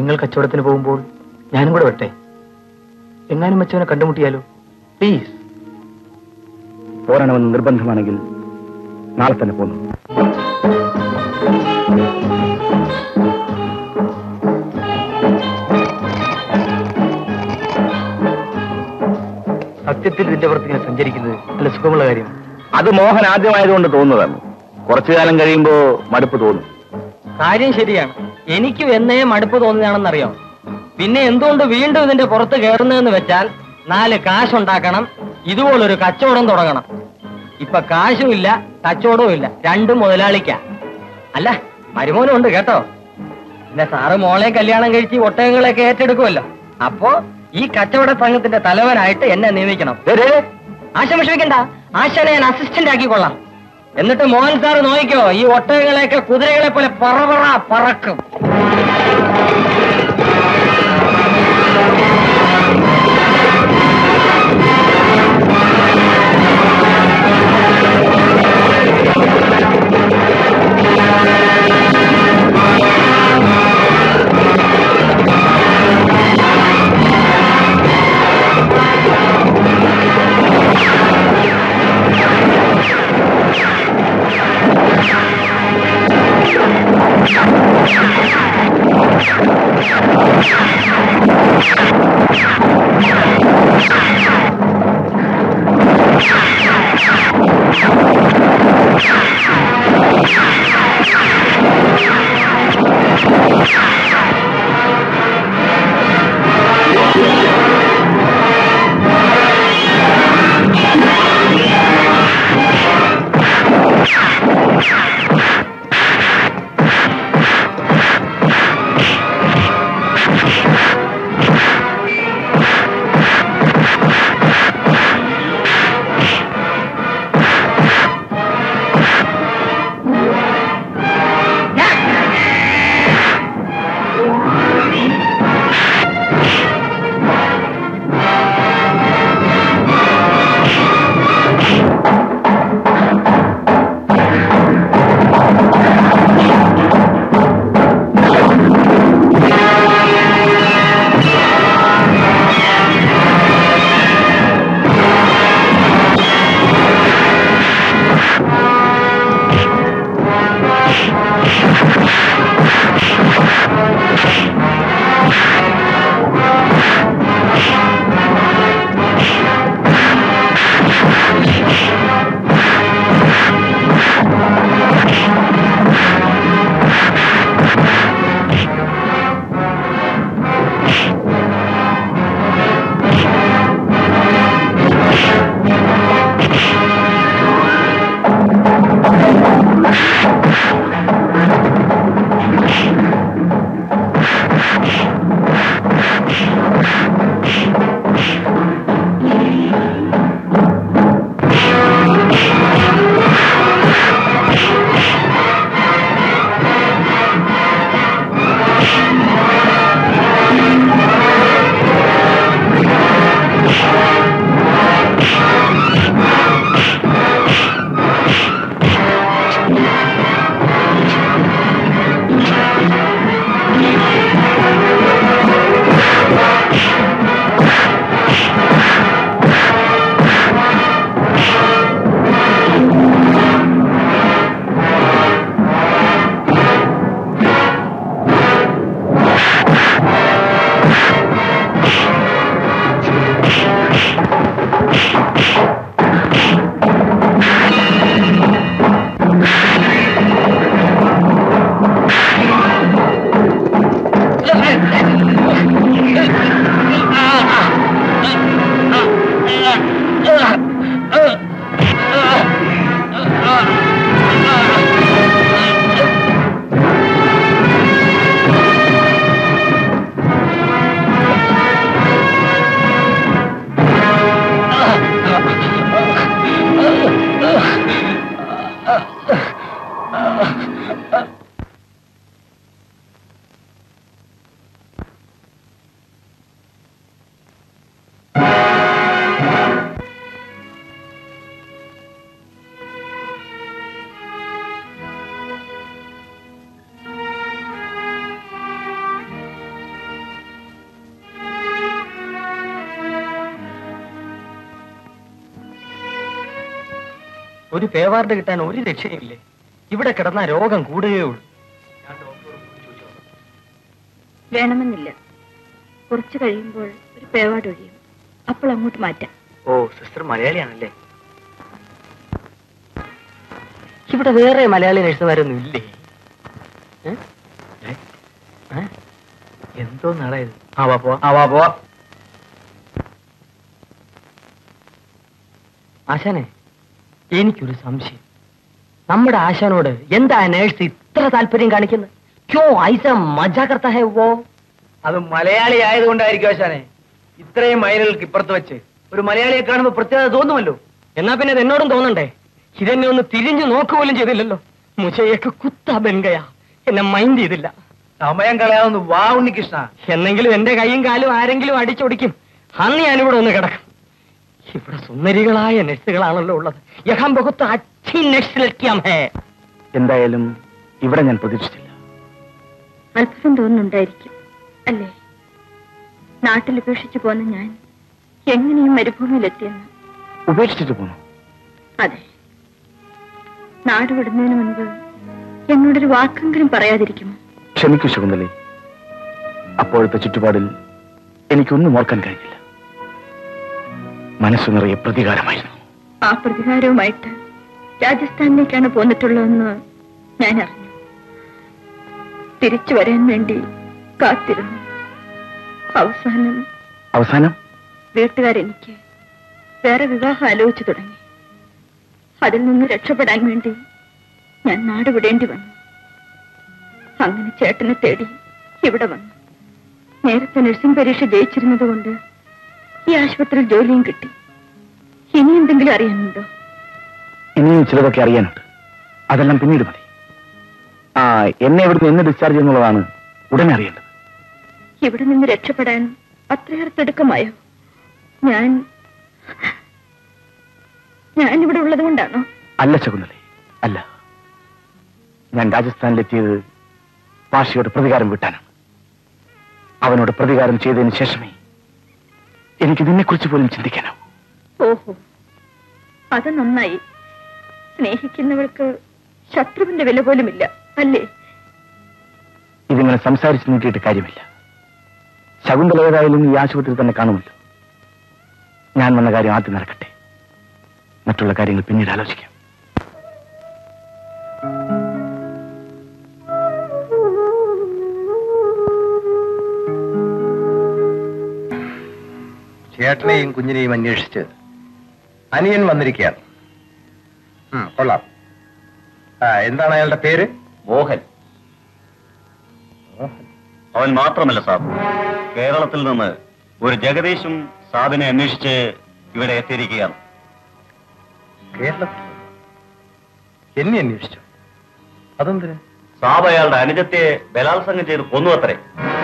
നിങ്ങൾ കച്ചവടത്തിന് പോകുമ്പോൾ ഞാനും കൂടെ വരട്ടെ എങ്ങാനും വെച്ചവനെ കണ്ടുമുട്ടിയാലോ പ്ലീസ് പോരണമെന്ന് നിർബന്ധമാണെങ്കിൽ നാളെ തന്നെ പോന്നു സത്യത്തിൽ ഇതിന്റെ പുറത്ത് ഞാൻ സഞ്ചരിക്കുന്നത് നല്ല സുഖമുള്ള കാര്യം അത് മോഹൻ ആദ്യമായതുകൊണ്ട് തോന്നുന്നതാണ് കുറച്ചു കാലം കഴിയുമ്പോ മടുപ്പ് തോന്നും കാര്യം ശരിയാണ് എനിക്കും എന്നേ മടുപ്പ് തോന്നുകയാണെന്നറിയാം പിന്നെ എന്തുകൊണ്ട് വീണ്ടും ഇതിന്റെ പുറത്ത് കയറുന്നതെന്ന് വെച്ചാൽ നാല് കാശുണ്ടാക്കണം ഇതുപോലൊരു കച്ചവടം തുടങ്ങണം ഇപ്പൊ കാശും ഇല്ല കച്ചവടവും ഇല്ല രണ്ടും മുതലാളിക്ക അല്ല മരുമോനും ഉണ്ട് കേട്ടോ പിന്നെ സാറ് മോളെ കല്യാണം കഴിച്ച് ഒട്ടകങ്ങളെയൊക്കെ ഏറ്റെടുക്കുമല്ലോ അപ്പോ ഈ കച്ചവട സംഘത്തിന്റെ തലവനായിട്ട് എന്നെ നിയമിക്കണം ആശം വിഷമിക്കണ്ട ആശാനെ ഞാൻ അസിസ്റ്റന്റ് ആക്കിക്കൊള്ളാം എന്നിട്ട് മോഹൻ സാറ് നോക്കിക്കോ ഈ ഒട്ടകങ്ങളെയൊക്കെ കുതിരകളെ പോലെ പറപറ പറക്കും ആ ഒരു പേവാർഡ് കിട്ടാൻ ഒരു രക്ഷയില്ലേ ഇവിടെ കിടന്ന രോഗം കൂടുകയുള്ളൂ വേണമെന്നില്ല കുറച്ച് കഴിയുമ്പോൾ ഒരു പേവാട് ഒഴിയും അപ്പോൾ അങ്ങോട്ട് മാറ്റാം ഓ സിസ്റ്റർ മലയാളിയാണല്ലേ ഇവിടെ വേറെ മലയാളി നഴ്സുമാരൊന്നും ഇല്ലേ ഏ? ഏ? എന്തോ നാളായത് ആ വാ പോവാ ആ വാ പോവാ ആശാനെ എനിക്കൊരു സംശയം നമ്മുടെ ആശാനോട് എന്താ നേഴ്സ് ഇത്ര താല്പര്യം കാണിക്കുന്നത് ക്യോ ഐസ മജാ കർത്ത ഹേ വോ അത് മലയാളി ആയതുകൊണ്ടായിരിക്കും ആശാനെ ഇത്രയും മൈലുകൾക്ക് ഇപ്പുറത്ത് വെച്ച് ഒരു മലയാളിയെ കാണുമ്പോൾ പ്രത്യേകത തോന്നുമല്ലോ എന്നാ പിന്നെ ഇത് എന്നോടും തോന്നണ്ടേ ഇതെന്നെ ഒന്ന് തിരിഞ്ഞു നോക്കുപോലും ചെയ്തില്ലല്ലോ മുജയൊക്കെ കുത്ത ബെൻകയാ എന്നെ മൈൻഡ് ചെയ്തില്ല സമയം കളയാവുന്ന വാ ഉണ്ണികൃഷ്ണ എന്നെങ്കിലും എന്റെ കൈയും കാലും ആരെങ്കിലും അടിച്ചൊടിക്കും അന്ന് ഞാനിവിടെ ഒന്ന് കിടക്കും ഇവിടെ സുന്ദരികളായ നഴ്സുകളാണല്ലോ ഉള്ളത് യഹാം ബഹുത്ത് അച്ഛൻ നഴ്സ് ലക്കിയാം ഹേ എന്തായാലും ഇവിടെ ഞാൻ പ്രതീക്ഷിച്ചില്ല അത്ഭുതം തോന്നുന്നുണ്ടായിരിക്കും അല്ലേ നാട്ടിൽ ഉപേക്ഷിച്ചു പോന്ന ഞാൻ എങ്ങനെയും മരുഭൂമിയിലെത്തിയെന്ന് ഉപേക്ഷിച്ചിട്ട് പോന്നു അതെ നാട് വിടുന്നതിന് മുൻപ് എന്നോടൊരു വാക്കെങ്കിലും പറയാതിരിക്കുമോ ക്ഷമിക്കൂ ശകുന്തളി അപ്പോഴത്തെ ചുറ്റുപാടിൽ എനിക്കൊന്നും ഓർക്കാൻ കഴിഞ്ഞില്ല മനസ്സു നിറയെ പ്രതികാരമായിരുന്നു ആ പ്രതികാരവുമായിട്ട് രാജസ്ഥാനിലേക്കാണ് പോന്നിട്ടുള്ളതെന്ന് ഞാൻ അറിഞ്ഞു തിരിച്ചു വരാൻ വേണ്ടി കാത്തിരുന്നു അവസാനം അവസാനം വീട്ടുകാരെനിക്ക് വേറെ വിവാഹം ആലോചിച്ചു തുടങ്ങി അതിൽ നിന്ന് രക്ഷപ്പെടാൻ വേണ്ടി ഞാൻ നാട് വിടേണ്ടി വന്നു അങ്ങനെ ചേട്ടനെ തേടി ഇവിടെ വന്നു നേരത്തെ നഴ്സിംഗ് പരീക്ഷ ജയിച്ചിരുന്നത് കൊണ്ട് ഈ ആശുപത്രിയിൽ ജോലിയും കിട്ടി ഇനി എന്തെങ്കിലും അറിയാനുണ്ടോ ഇനിയും ചിലതൊക്കെ അറിയാനുണ്ട് അതെല്ലാം പിന്നീട് മതി ആ എന്നെ ഇവിടുന്ന് എന്ന് ഡിസ്ചാർജ് ചെയ്യുന്നുള്ളതാണ് ഉടനെ അറിയേണ്ടത് ഇവിടെ നിന്ന് രക്ഷപ്പെടാൻ അത്രയേറെ തിടുക്കമായോ ഞാൻ ഞാൻ ഇവിടെ ഉള്ളത് കൊണ്ടാണോ അല്ല ശകുന്തളി അല്ല ഞാൻ രാജസ്ഥാനിലെത്തിയത് പാഷയോട് പ്രതികാരം വിട്ടാനാണ് അവനോട് പ്രതികാരം ചെയ്തതിന് ശേഷമേ എനിക്ക് നിന്നെക്കുറിച്ച് പോലും ചിന്തിക്കാനാവൂ ഓഹോ അത് നന്നായി സ്നേഹിക്കുന്നവൾക്ക് ശത്രുവിന്റെ വില പോലുമില്ല അല്ലേ ഇതിങ്ങനെ സംസാരിച്ച് നീട്ടിയിട്ട് കാര്യമില്ല ശകുന്തള ഏതായാലും ഈ ആശുപത്രി തന്നെ കാണുമല്ലോ ഞാൻ വന്ന കാര്യം ആദ്യം നടക്കട്ടെ മറ്റുള്ള കാര്യങ്ങൾ പിന്നീട് ആലോചിക്കാം ചേട്ടനെയും കുഞ്ഞിനെയും അന്വേഷിച്ച് അനിയൻ വന്നിരിക്കുകയാണ് ഉം, കൊള്ളാം ആ എന്താണ് അയാളുടെ പേര് മോഹൻ അവൻ മാത്രമല്ല സാർ കേരളത്തിൽ നിന്ന് ഒരു ജഗദീശും സാബിനെ അന്വേഷിച്ച് ഇവിടെ എത്തിയിരിക്കുകയാണ് കേരളത്തിൽ എന്നെ അന്വേഷിച്ചു അതെന്തിന് സാബ് അയാളുടെ അനുജത്തെ ബലാത്സംഗം ചെയ്ത് കൊന്നു അത്രേ